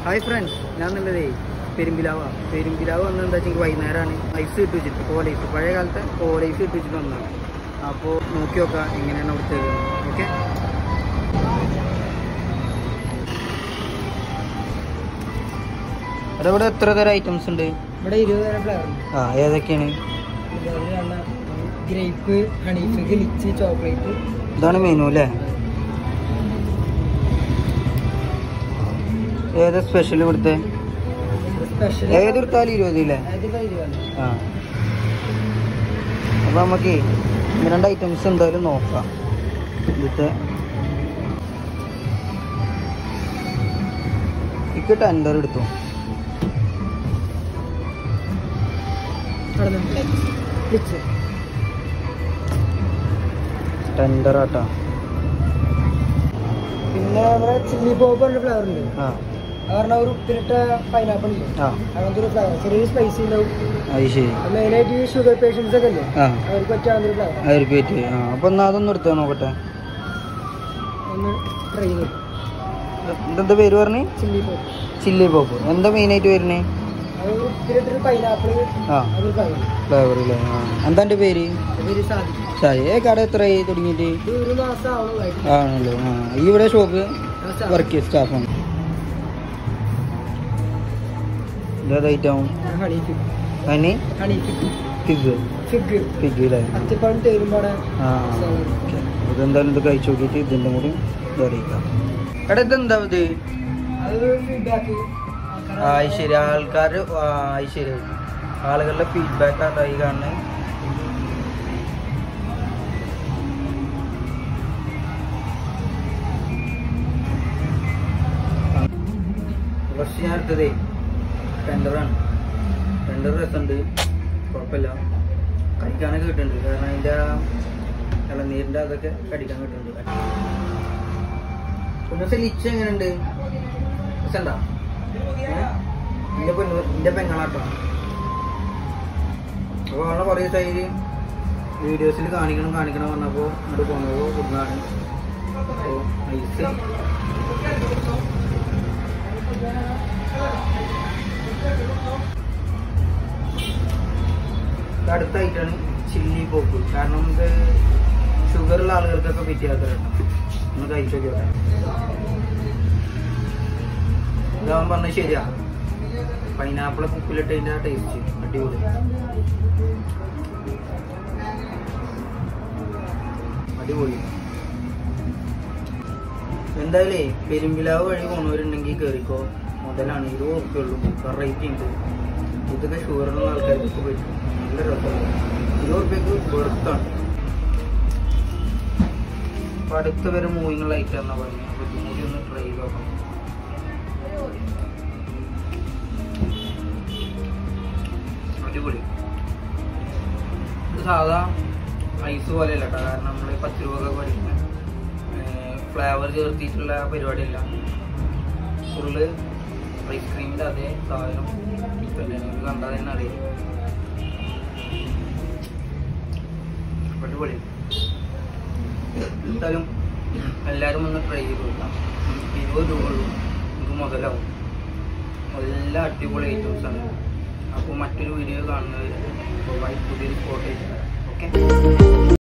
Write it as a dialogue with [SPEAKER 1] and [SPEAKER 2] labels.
[SPEAKER 1] hi friends ഞാൻ നല്ലതേ പെരുമ്പിലാവാണ് പെരുമ്പിലാവ് വന്നത് എന്താ വെച്ചാൽ വൈകുന്നേരമാണ് ഐസ് ഇട്ട് വെച്ചിട്ട് കോലൈസ് പഴയ കാലത്തെ കോലൈസ് ഇട്ട് വെച്ചിട്ട് വന്നതാണ് അപ്പോൾ നോക്കി നോക്കാം എങ്ങനെയാണ് അവിടുത്തെ ഓക്കെ അതവിടെ എത്ര തരം ഐറ്റംസ് ഉണ്ട്
[SPEAKER 2] ഇവിടെ ഇരുപത് തരം ഫ്ലേവർ ഉണ്ട്
[SPEAKER 1] ആ ഏതൊക്കെയാണ്
[SPEAKER 2] ഗ്രേപ്പ് ഹണിഫിഗ് ലിച്ചി ചോക്ലേറ്റ്
[SPEAKER 1] ഇതാണ് മെനു അല്ലേ ഏതാ സ്പെഷ്യൽ ഇവിടുത്തെ
[SPEAKER 2] സ്പെഷ്യൽ
[SPEAKER 1] ഏതെടുത്താലും ഇരുപത് ഇല്ലേ ആ അപ്പൊ നമുക്ക് ഈ രണ്ട് ഐറ്റംസ് എന്തായാലും നോക്കാം ഇതിത്തെ ഇക്ക് ടെൻഡർ എടുത്തു
[SPEAKER 2] ലിച്ച്
[SPEAKER 1] ടെൻഡർ ആട്ടാ
[SPEAKER 2] പിന്നെ ഇവിടെ ചില്ലി പോപ്പ് പറഞ്ഞ ഫ്ലേവർ ഉണ്ട്
[SPEAKER 1] ആ
[SPEAKER 2] കാരണം ഒരു ഉപ്പിലിട്ട പൈനാപ്പിൾ ഇല്ലേ
[SPEAKER 1] ആ
[SPEAKER 2] അങ്ങനത്തെ ഒരു ഫ്ലേവർ ചെറിയ സ്പൈസി ഉണ്ടാവും
[SPEAKER 1] അത് ശരി
[SPEAKER 2] മെയിനായിട്ട് ഈ ഷുഗർ പേഷ്യൻസ് ഒക്കെ അല്ലേ
[SPEAKER 1] ആ
[SPEAKER 2] അവർക്ക് പറ്റാവുന്ന ഒരു ഫ്ലേവർ
[SPEAKER 1] അവർക്ക് പറ്റി ആ അപ്പൊ എന്നാ അതൊന്നും എടുത്താ നോക്കട്ടെ
[SPEAKER 2] ഒന്ന് ട്രൈ ചെയ്ത്
[SPEAKER 1] ഇതെന്താ പേര് പറഞ്ഞേ
[SPEAKER 2] ചില്ലി പോപ്പ്
[SPEAKER 1] ചില്ലി പോപ്പ് എന്താ മെയിനായിട്ട് വരുന്നേ
[SPEAKER 2] അത് ഉപ്പിലിട്ടൊരു പൈനാപ്പിൾ
[SPEAKER 1] ആ
[SPEAKER 2] അതൊരു ഫ്ലേവർ
[SPEAKER 1] ഫ്ലേവറില്ലേ ആ എന്താ എൻ്റെ പേര്
[SPEAKER 2] അതൊരു സാധിക്കും
[SPEAKER 1] ശരി ഏ കട എത്രയായി തുടങ്ങിയിട്ട്
[SPEAKER 2] ഇത് ഒരു മാസം ആവണമായിട്ട്
[SPEAKER 1] ആണല്ലോ ആ ഈ ഇവിടെ ഷോപ്പ് വർക്ക് സ്റ്റാഫാണ് ഇതേത് ഐറ്റം
[SPEAKER 2] ഹണി ഫിഗ്
[SPEAKER 1] അതിന്
[SPEAKER 2] honey fig
[SPEAKER 1] fig
[SPEAKER 2] fig
[SPEAKER 1] fig അല്ലേ
[SPEAKER 2] അത്തിപ്പഴം തേരുമ്പാടെ
[SPEAKER 1] ആ ഓക്കെ ഇതെന്തായാലും ഇത് കഴിച്ചു നോക്കിയിട്ട് ഇതിൻ്റെ കൂടി ഇതറിയിക്കാം എടാ ഇതെന്താ ഇത്
[SPEAKER 2] അത് ഫീഡ്ബാക്ക്
[SPEAKER 1] ആ അത് ശരി ആൾക്കാർ ആ അത് ശരി ആളുകളുടെ ഫീഡ്ബാക്ക് ആണ് ഈ കാണുന്നത് ഫസ്റ്റ് ഞാൻ എടുത്തതേ ടെൻഡറാണ് ടെൻഡർ രസമുണ്ട് കുഴപ്പമില്ല കഴിക്കാനൊക്കെ കിട്ടുന്നുണ്ട് കാരണം അതിൻ്റെ ഇളനീരിൻ്റെ അതൊക്കെ കടിക്കാൻ കിട്ടുന്നുണ്ട് പിന്നെ ലിച്ച് എങ്ങനെയുണ്ട് രസമുണ്ടോ എന്റെ പെണ്ണ് എന്റെ പെങ്ങളാട്ടോ അപ്പോൾ അവളെ കുറേ സൈഡ് വീഡിയോസിൽ കാണിക്കണം കാണിക്കണം പറഞ്ഞപ്പോൾ അങ്ങോട്ട് പോകുമ്പോൾ കൊടുക്കുന്നതാണ് അപ്പോൾ ഐസ് ഇത് അടുത്തായിട്ടാണ് ചില്ലി പോപ്പ് കാരണം ഇത് ഷുഗറുള്ള ആളുകൾക്കൊക്കെ പറ്റിയാത്ത ഒന്ന് കഴിച്ചു നോക്കിയോട്ടെ ഇതാവാൻ പറഞ്ഞത് ശരിയാ പൈനാപ്പിൾ ഉപ്പിലിട്ടതിൻ്റെ ടേസ്റ്റ് അടിപൊളി അടിപൊളി എന്തായാലേ പെരുമ്പിലാവ് വഴി പോണവരുണ്ടെങ്കിൽ കയറിക്കോ മുതലാണ് ഇരുപത് ഉറുപ്പ ഉള്ളൂ വെറൈറ്റി ഉണ്ട് ഇതൊക്കെ ഷുഗറുള്ള ആൾക്കാർക്ക് പറ്റും നല്ല രസമാണ് ഇരുപത് ഉറുപ്പ്യക്ക് വെറുത്താണ് അപ്പൊ അടുത്ത വരെ മൂവിങ്ങൾ ഐറ്റാന്നാ പറഞ്ഞത് അപ്പൊ ഇതും കൂടി ഒന്ന് ട്രൈ ചെയ്ത് നോക്കാം അടിപൊളി ഇത് സാധാ ഐസ് പോലെയല്ല കേട്ടോ കാരണം നമ്മൾ പത്ത് രൂപ പഠിക്കുന്ന ഫ്ലേവർ ചേർത്തിട്ടുള്ള പരിപാടിയല്ല ഫുള്ള് ഐസ്ക്രീമിൻ്റെ അതേ സാധനം പിന്നെ നിങ്ങൾക്ക് കണ്ടാൽ തന്നെ അറിയാം അടിപൊളി എന്തായാലും എല്ലാവരും ഒന്ന് ട്രൈ ചെയ്ത് കൊടുക്കാം ഇരുപത് രൂപ ഉള്ളൂ നിങ്ങൾക്ക് മുതലാവും എല്ലാ അടിപൊളി ഐറ്റംസ് ആണ് അപ്പോൾ മറ്റൊരു വീഡിയോ കാണുന്നവർ പുതിയൊരു ഫോട്ടോ ഓക്കെ